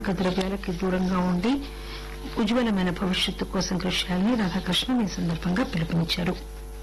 మాదక ద్రవ్యాలకి దూరంగా ఉండి ఉజ్వలమైన భవిష్యత్తు కోసం కృషి చేయాలని రాధాకృష్ణన్ ఈ సందర్భంగా పిలుపునిచ్చారు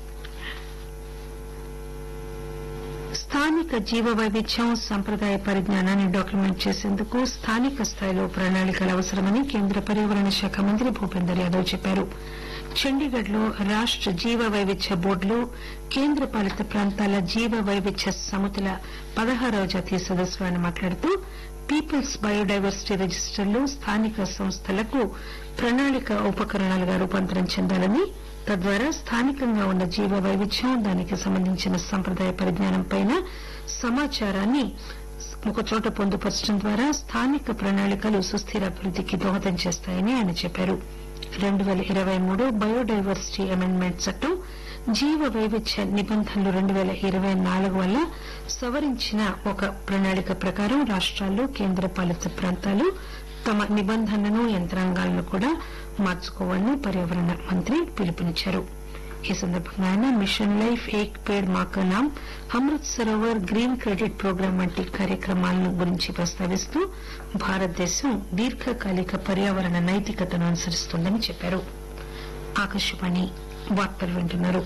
స్థానిక జీవ వైవిధ్యం సంప్రదాయ పరిజ్ఞానాన్ని డాక్యుమెంట్ చేసేందుకు స్థానిక స్థాయిలో ప్రణాళికలు అవసరమని కేంద్ర పర్యావరణ శాఖ మంత్రి భూపేందర్ యాదవ్ చెప్పారు చండీగఢ్ లో రాష్ట జీవ వైవిధ్య బోర్డులో కేంద్ర పాలిత ప్రాంతాల జీవ వైవిధ్య సమితుల పదహారవ జాతీయ సదస్సులో ఆయన మాట్లాడుతూ పీపుల్స్ బయోడైవర్సిటీ రిజిస్టర్లు స్థానిక సంస్థలకు ప్రణాళిక ఉపకరణాలుగా రూపాంతరం చెందాలని తద్వారా స్థానికంగా ఉన్న జీవ వైవిధ్యం దానికి సంబంధించిన సంప్రదాయ పరిజ్ఞానంపై సమాచారాన్ని ఒకచోట పొందుపరచడం ద్వారా స్థానిక ప్రణాళికలు సుస్థిర అభివృద్దికి దోహదం చేస్తాయని ఆయన చెప్పారు రెండు పేల ఇరవై మూడు బయోడైవర్సిటీ అమెండ్మెంట్ చట్టం జీవ వైవిధ్య నిబంధనలు రెండు పేల ఇరవై నాలుగు వల్ల సవరించిన ఒక ప్రణాళిక ప్రకారం రాష్టాలు కేంద్ర పాలిత ప్రాంతాలు తమ నిబంధనలను యంత్రాంగాలను కూడా మార్చుకోవాలని పర్యావరణ మంత్రి పిలుపునిచ్చారు ఈ సందర్భంగా ఆయన mission life Ek Ped Maa Ka Naam Amrit Sarovar green credit programme వంటి కార్యక్రమాలను గురించి ప్రస్తావిస్తూ భారతదేశం దీర్ఘకాలిక పర్యావరణ నైతికతను అనుసరిస్తోందని చెప్పారు ఆకాశవాణి వార్తలు వింటున్నారు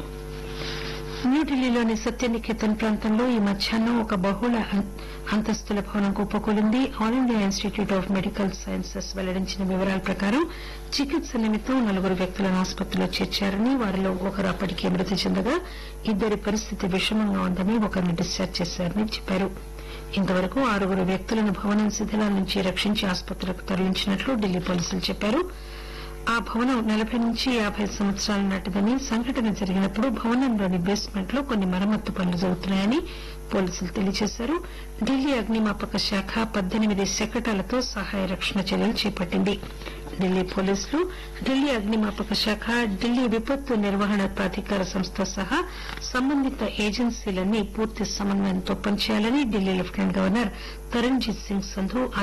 న్యూఢిల్లీలోని సత్యనికేతన్ ప్రాంతంలో ఈ మధ్యాహ్నం ఒక బహుళ అం- అంతస్తుల భవనం కుప్పకూలింది All India Institute of Medical Sciences వెల్లడించిన వివరాల ప్రకారం చికిత్స నిమిత్తం నలుగురు వ్యక్తులను ఆసుపత్రిలో చేర్చారని వారిలో ఒకరు అప్పటికే మృతి చెందగా ఇద్దరి పరిస్థితి విషమంగా ఉందని ఒకరిని డిశ్చార్జ్ చేశారని చెప్పారు ఇంతవరకు ఆరుగురు వ్యక్తులను భవనం శిథిలాల నుంచి రక్షించి ఆసుపత్రికి తరలించినట్లు ఢిల్లీ పోలీసులు చెప్పారు ఆ భవనం నలభై నుంచి యాభై సంవత్సరాల నాటిదని సంఘటన జరిగినప్పుడు భవనంలోని బేస్మెంట్ లో కొన్ని మరమ్మత్తు పనులు జరుగుతున్నాయని పోలీసులు తెలియజేశారు ఢిల్లీ అగ్నిమాపక శాఖ పద్దెనిమిది శకటాలతో సహాయ రక్షణ చర్యలు చేపట్టింది ఢిల్లీ పోలీసులు ఢిల్లీ అగ్నిమాపక శాఖ ఢిల్లీ విపత్తు నిర్వహణ ప్రాధికార సంస్థ సహా సంబంధిత ఏజెన్సీలన్నీ పూర్తి సమన్వయంతో పనిచేయాలని ఢిల్లీ లెఫ్టినెంట్ గవర్నర్ తరణ్జీత్ సింగ్ సంధు